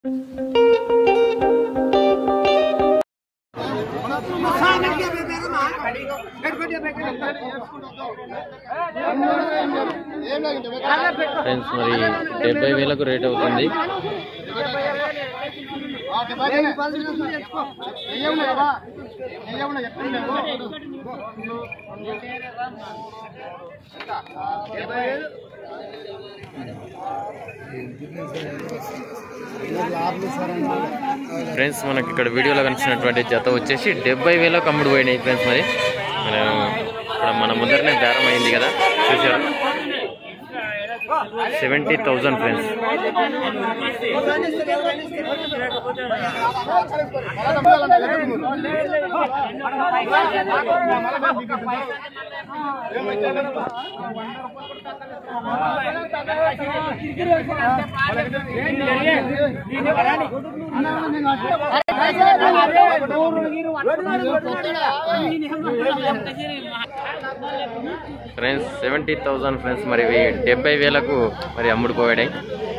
friends మరి డెబ్బై వేలకు రేట్ అవుతుంది ఫ్రెండ్స్ మనకి ఇక్కడ వీడియోలో కనిపిస్తున్నటువంటి జత వచ్చేసి డెబ్బై వేలకు అమ్ముడు పోయినాయి ఫ్రెండ్స్ మరి మనం ఇక్కడ మన ముందరనే బేరం అయింది కదా చూసారు seventy thousand friends friends seventy thousand friends మరి ఇవి డెబ్బై వేలకు మరి అమ్ముడుపోయాయి